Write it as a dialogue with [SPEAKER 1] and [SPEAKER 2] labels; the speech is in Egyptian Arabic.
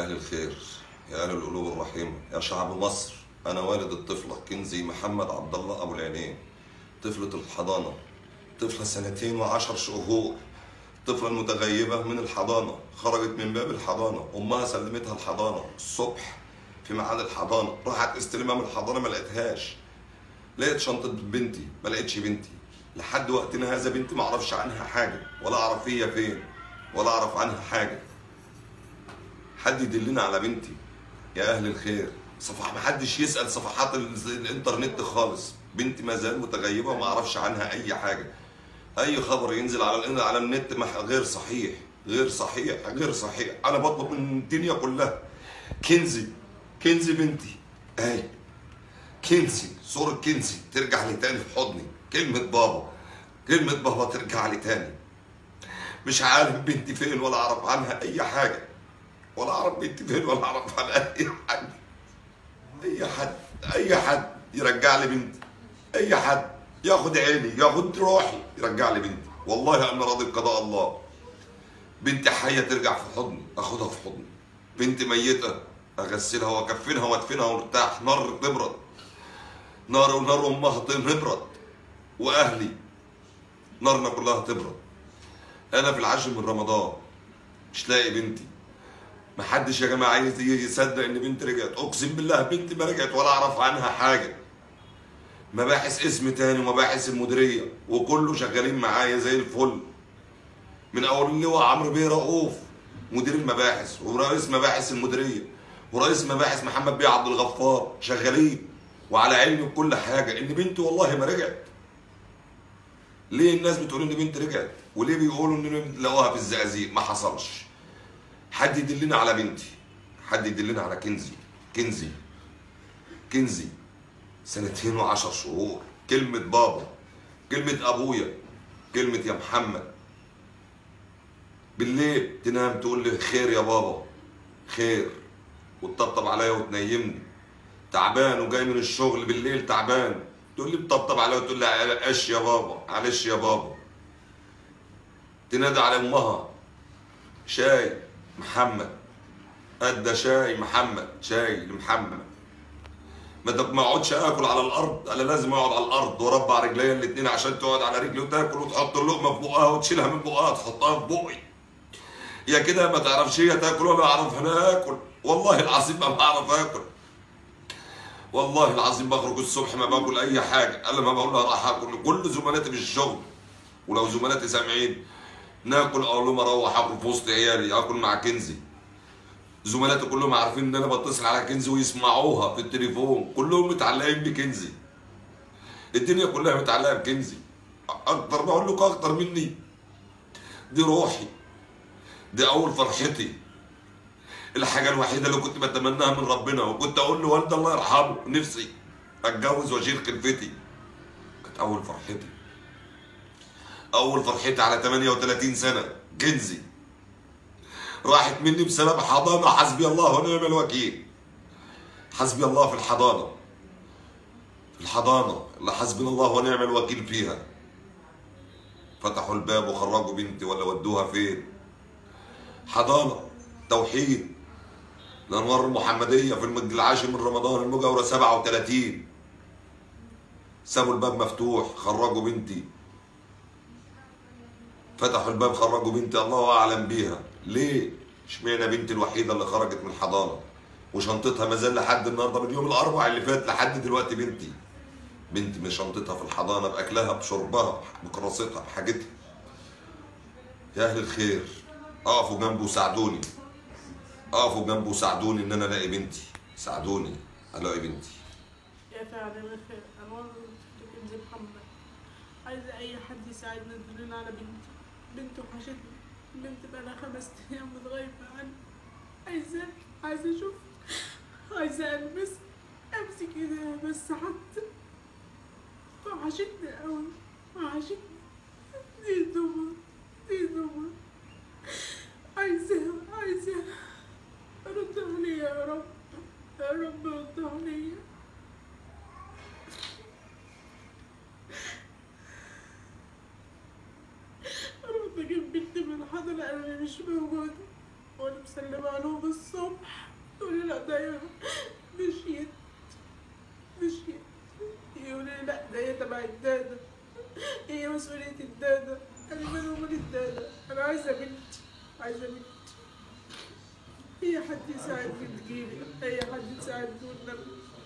[SPEAKER 1] أهل الخير يا أهل القلوب الرحيمة يا شعب مصر أنا والد الطفلة كنزي محمد عبد الله أبو العينين طفلة الحضانة طفلة سنتين وعشر شهور الطفلة المتغيبة من الحضانة خرجت من باب الحضانة أمها سلمتها الحضانة الصبح في ميعاد الحضانة راحت استلمها من الحضانة ما لقيتهاش لقيت شنطة بنتي ما لقيتش بنتي لحد وقتنا هذا بنتي ما اعرفش عنها حاجة ولا اعرف هي فين ولا اعرف عنها حاجة حد يدلنا على بنتي يا اهل الخير صفح ما حدش يسأل صفحات ال- الانترنت خالص بنتي ما زال متغيبة وما اعرفش عنها اي حاجة اي خبر ينزل على ال- على النت ما- غير صحيح غير صحيح غير صحيح انا بطلب من الدنيا كلها كنزي كنزي بنتي اهي كنزي صورة كنزي ترجع لي تاني في حضني كلمة بابا كلمة بابا ترجع لي تاني مش عارف بنتي فين ولا اعرف عنها اي حاجة ولا اعرف بنتي فين ولا اعرف عنها اي حاجة اي حد اي حد يرجع لي بنتي اي حد ياخد عيني ياخد روحي يرجع لي بنتي والله انا راضي بقضاء الله بنتي حية ترجع في حضني اخدها في حضني بنتي ميتة اغسلها واكفنها وادفنها وارتاح نار تبرد نار ونار امها تبرد واهلي نارنا كلها تبرد انا في العاشر من رمضان مش لاقي بنتي محدش يا جماعه عايز يصدق ان بنتي رجعت اقسم بالله بنتي ما رجعت ولا اعرف عنها حاجه مباحث اسم تاني ومباحث المديريه وكله شغالين معايا زي الفل من اول اللواء عمرو بيه رؤوف مدير المباحث ورئيس مباحث المديريه ورئيس مباحث محمد بيه عبد الغفار شغالين وعلى علم بكل حاجه ان بنتي والله ما رجعت ليه الناس بتقول ان بنتي رجعت وليه بيقولوا ان لقوها في الزقازيق ما حصلش حد يدلنا على بنتي حد يدلنا على كنزي كنزي كنزي سنتين وعشر شهور كلمة بابا كلمة أبويا كلمة يا محمد بالليل تنام تقول لي خير يا بابا خير وتطبطب عليا وتنيمني تعبان وجاي من الشغل بالليل تعبان تقول لي بتطبطب عليا وتقول لي معلش يا بابا معلش يا بابا تنادي على امها شاي محمد ادى شاي محمد شاي لمحمد ما دام ما اقعدش اكل على الارض انا لازم اقعد على الارض واربع رجليا الاثنين عشان تقعد على رجلي وتاكل وتحط اللقمه في بقها وتشيلها من بقها تحطها في بقي يا كده ما تعرفش هي تاكل ولا اعرف انا اكل والله العظيم ما بعرف اكل والله العظيم بخرج الصبح ما باكل اي حاجه انا ما بقول لها راح اكل كل زملاتي في الشغل ولو زملاتي سامعين ناكل اقول لهم اروح اكل في وسط عيالي اكل مع كنزي زملاتي كلهم عارفين ان انا بتصل على كنزي ويسمعوها في التليفون كلهم متعلقين بكنزي الدنيا كلها متعلقه بكنزي اكتر بقول لكم اكتر مني دي روحي دي اول فرحتي الحاجه الوحيده اللي كنت بتمناها من ربنا وكنت اقول لوالدي الله يرحمه نفسي اتجوز واشيل خلفتي كانت اول فرحتي اول فرحتي على 38 سنه كنزي راحت مني بسبب حضانه حسبي الله ونعم الوكيل حسبي الله في الحضانه في الحضانه اللي حسبنا الله ونعم الوكيل فيها فتحوا الباب وخرجوا بنتي ولا ودوها فين حضانه توحيد الانوار المحمديه في المجد العاشر من رمضان المجاوره 37 سابوا الباب مفتوح خرجوا بنتي فتحوا الباب خرجوا بنتي الله اعلم بيها ليه اشمعنى بنتي الوحيده اللي خرجت من الحضانه وشنطتها ما زال لحد النهارده من يوم الاربع اللي فات لحد دلوقتي بنتي بنتي من شنطتها في الحضانه باكلها بشربها بكراستها بحاجتها يا اهل الخير اقفوا جنبي وساعدوني اقفوا جنبي وساعدوني ان انا الاقي بنتي ساعدوني الاقي بنتي
[SPEAKER 2] يا فعلا الخير انا والله كنت كنزي محمد عايزه اي حد يساعدنا يدلنا على بنتي بنتي وحشتني بنتي بقالها خمس ايام متغيبه عني عايزه عايزه اشوف عايزه البس امسك ايديها بس حتى وحشتني قوي وحشتني دي دمى دي دمى عايزاها عايزاها رد عليا يا رب يا رب رد عليا رد اجيب بنتي من الحضانة انا مش موجودة وانا مسلمة لهم الصبح يقولوا لي لا ده هي مشيت مشيت يقولوا لي لا ده هي تبع الدادة هي مسؤولية الدادة أنا من ومن الدادة أنا عايزة بنتي عايزة بنتي أي حد يساعدني تجيلي أي حد يساعدني والنبي